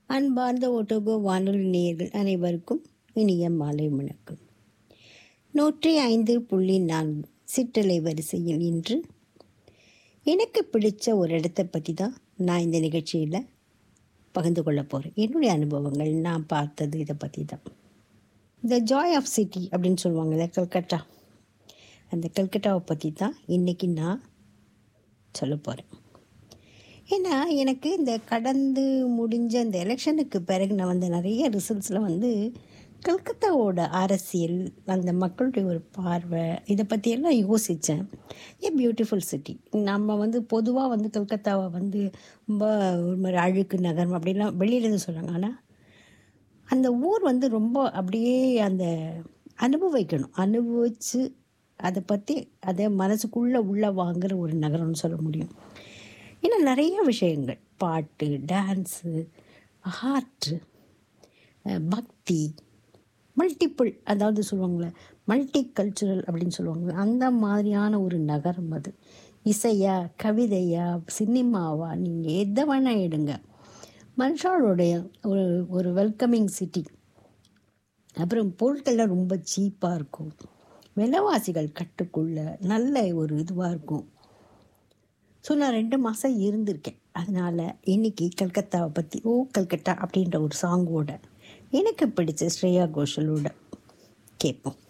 அன்பார்ந்த ஒட்டோகோ வானொலி நேயர்கள் அனைவருக்கும் இனிய மாலை வணக்கம் நூற்றி ஐந்து புள்ளி நான்கு சிற்றலை வரிசையில் இன்று எனக்கு பிடிச்ச ஒரு இடத்தை பற்றி தான் நான் இந்த நிகழ்ச்சியில் பகிர்ந்து கொள்ள போகிறேன் என்னுடைய அனுபவங்கள் நான் பார்த்தது இதை பற்றி தான் இந்த ஜாய் ஆஃப் சிட்டி அப்படின்னு சொல்லுவாங்கள்ல கல்கட்டா அந்த கல்கட்டாவை பற்றி தான் இன்றைக்கி நான் சொல்ல போகிறேன் ஏன்னா எனக்கு இந்த கடந்து முடிஞ்ச இந்த எலெக்ஷனுக்கு பிறகு நான் வந்த நிறைய ரிசல்ட்ஸில் வந்து கல்கத்தாவோட அரசியல் அந்த மக்களுடைய ஒரு பார்வை இதை பற்றியெல்லாம் யோசித்தேன் ஏ பியூட்டிஃபுல் சிட்டி நம்ம வந்து பொதுவாக வந்து கல்கத்தாவை வந்து ரொம்ப ஒரு மாதிரி அழுக்கு நகரம் அப்படிலாம் வெளியிலேருந்து சொல்கிறாங்க ஆனால் அந்த ஊர் வந்து ரொம்ப அப்படியே அந்த அனுபவிக்கணும் அனுபவித்து அதை பற்றி அதை மனசுக்குள்ளே உள்ளே வாங்குகிற ஒரு நகரம்னு சொல்ல முடியும் இன்னும் நிறைய விஷயங்கள் பாட்டு டான்ஸு ஆர்ட்டு பக்தி மல்டிப்புள் அதாவது சொல்லுவாங்களே மல்டி கல்ச்சுரல் அப்படின்னு சொல்லுவாங்க அந்த மாதிரியான ஒரு நகரம் அது இசையா கவிதையா சினிமாவா நீங்கள் எதை வேணால் எடுங்க மனுஷாளுடைய ஒரு ஒரு வெல்கமிங் சிட்டி அப்புறம் பொருட்கள்லாம் ரொம்ப சீப்பாக இருக்கும் விலைவாசிகள் கட்டுக்குள்ள நல்ல ஒரு இதுவாக இருக்கும் ஸோ நான் ரெண்டு மாதம் இருந்திருக்கேன் அதனால் இன்றைக்கி கல்கத்தாவை பற்றி ஓ கல்கட்டா அப்படின்ற ஒரு சாங்கோட எனக்கு பிடிச்ச ஸ்ரேயா கோஷலோட கேட்போம்